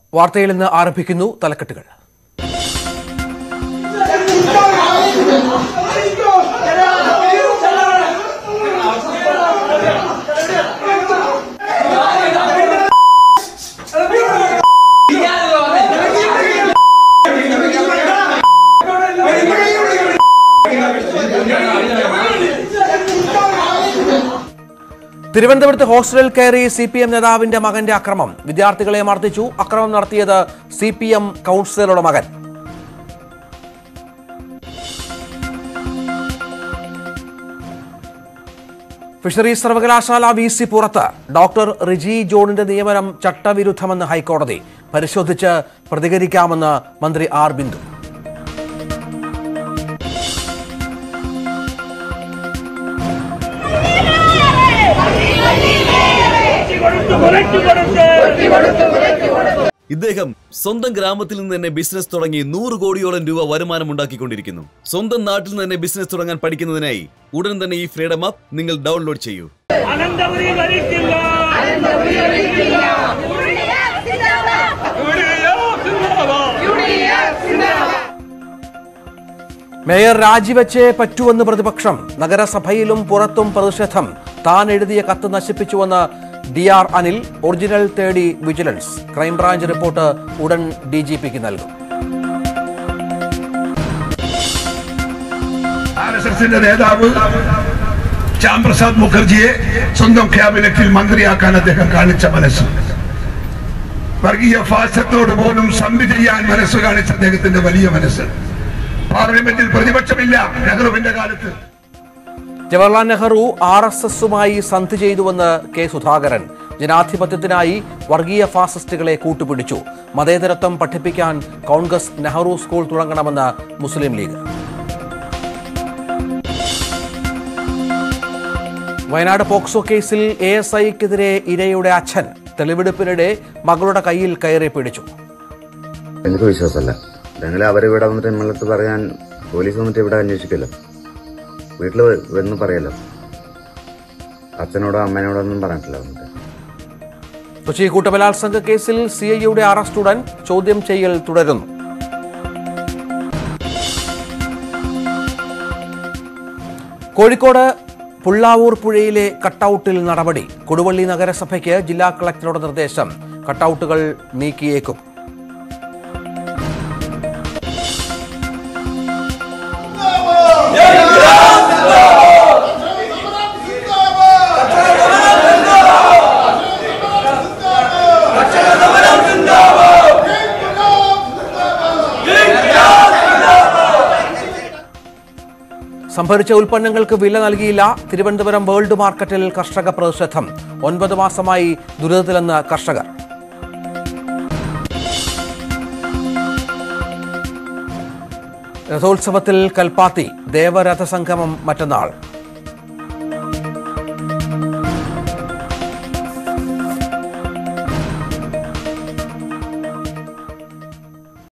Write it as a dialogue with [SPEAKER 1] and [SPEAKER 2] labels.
[SPEAKER 1] വാർത്തയിൽ നിന്ന് ആരംഭിക്കുന്നു തലക്കെട്ടുകൾ തിരുവനന്തപുരത്ത് ഹോസ്റ്റലിൽ കയറി സി പി എം നേതാവിന്റെ മകന്റെ അക്രമം വിദ്യാർത്ഥികളെ മർദ്ദിച്ചു അക്രമം നടത്തിയത് സി പി എം കൗൺസിലറുടെ മകൻ ഫിഷറീസ് സർവകലാശാല വി സി പുറത്ത് ഡോക്ടർ റിജി ജോണിന്റെ നിയമനം ചട്ടവിരുദ്ധമെന്ന് ഹൈക്കോടതി പരിശോധിച്ച് പ്രതികരിക്കാമെന്ന് മന്ത്രി ആർ ബിന്ദു
[SPEAKER 2] ഇദ്ദേഹം സ്വന്തം ഗ്രാമത്തിൽ നിന്ന് തന്നെ ബിസിനസ് തുടങ്ങി നൂറ് കോടിയോളം രൂപ വരുമാനം ഉണ്ടാക്കിക്കൊണ്ടിരിക്കുന്നു സ്വന്തം നാട്ടിൽ നിന്ന് തന്നെ ബിസിനസ് തുടങ്ങാൻ പഠിക്കുന്നതിനായി ഉടൻ തന്നെ ഈ ഫ്രീഡം ആപ്പ് നിങ്ങൾ ഡൗൺലോഡ് ചെയ്യൂ
[SPEAKER 3] അനന്തപുരി ഭരിക്കില്ല
[SPEAKER 1] മേയർ രാജിവെച്ചേ പറ്റൂവെന്ന് പ്രതിപക്ഷം നഗരസഭയിലും പുറത്തും പ്രതിഷേധം താൻ എഴുതിയ കത്ത് നശിപ്പിച്ചുവെന്ന് ഡി ആർ അനിൽ ഒറിജിനൽ തേടി വിജിലൻസ് ക്രൈംബ്രാഞ്ച് റിപ്പോർട്ട് ഉടൻ ഡി ജി പിക്ക് നൽകും
[SPEAKER 4] ആർ എസ് എസിന്റെ നേതാവ് ശ്യാം പ്രസാദ് മുഖർജിയെ സ്വന്തം ക്യാബിനറ്റിൽ മന്ത്രിയാക്കാൻ അദ്ദേഹം കാണിച്ച മനസ്സ് വർഗീയ ഫാസത്തോട് പോലും സന്ധി ചെയ്യാൻ മനസ്സ് കാണിച്ച അദ്ദേഹത്തിന്റെ വലിയ മനസ്സ് പാർലമെന്റിൽ പ്രതിപക്ഷമില്ല നെഹ്റുവിന്റെ കാലത്ത്
[SPEAKER 1] ജവഹർലാൽ നെഹ്റു ആർ എസ് എസുമായി സന്ധി ചെയ്തുവെന്ന് കെ സുധാകരൻ ജനാധിപത്യത്തിനായി വർഗീയ ഫാസിസ്റ്റുകളെ കൂട്ടുപിടിച്ചു മതേതരത്വം പഠിപ്പിക്കാൻ കോൺഗ്രസ് നെഹ്റു സ്കൂൾ തുടങ്ങണമെന്ന് മുസ്ലിം ലീഗ് വയനാട് പോക്സോ കേസിൽ എ എസ് ഐക്കെതിരെ ഇരയുടെ അച്ഛൻ തെളിവെടുപ്പിനിടെ മകളുടെ കയ്യിൽ കയറി പിടിച്ചു
[SPEAKER 5] എനിക്ക് വിശ്വാസമല്ല ഞങ്ങൾ അവരിവിടെ വന്നിട്ട് നമ്മളടുത്ത് പറയാൻ പോലീസ് വന്നിട്ട് ഇവിടെ അന്വേഷിക്കല്ലോ വീട്ടിൽ വന്ന് പറയല്ലോ അച്ഛനോടോ അമ്മേനോടോ ഒന്നും പറഞ്ഞിട്ടില്ല വന്നിട്ട്
[SPEAKER 1] കൊച്ചി കൂട്ടബലാത്സംഗ കേസിൽ സി ഐയുടെ അറസ്റ്റ് ഉടൻ ചോദ്യം ചെയ്യൽ തുടരുന്നു കോഴിക്കോട് പുള്ളാവൂർ പുഴയിലെ കട്ടൌട്ടിൽ നടപടി കൊടുവള്ളി നഗരസഭയ്ക്ക് ജില്ലാ കളക്ടറുടെ നിർദ്ദേശം കട്ടൌട്ടുകൾ നീക്കിയേക്കും സംഭരിച്ച ഉൽപ്പന്നങ്ങൾക്ക് വില നൽകിയില്ല തിരുവനന്തപുരം വേൾഡ് മാർക്കറ്റിൽ കർഷക പ്രതിഷേധം ഒൻപത് മാസമായി ദുരിതത്തിലെന്ന് കർഷകർ രഥോത്സവത്തിൽ കൽപ്പാത്തി ദേവരഥ സംഗമം മറ്റന്നാൾ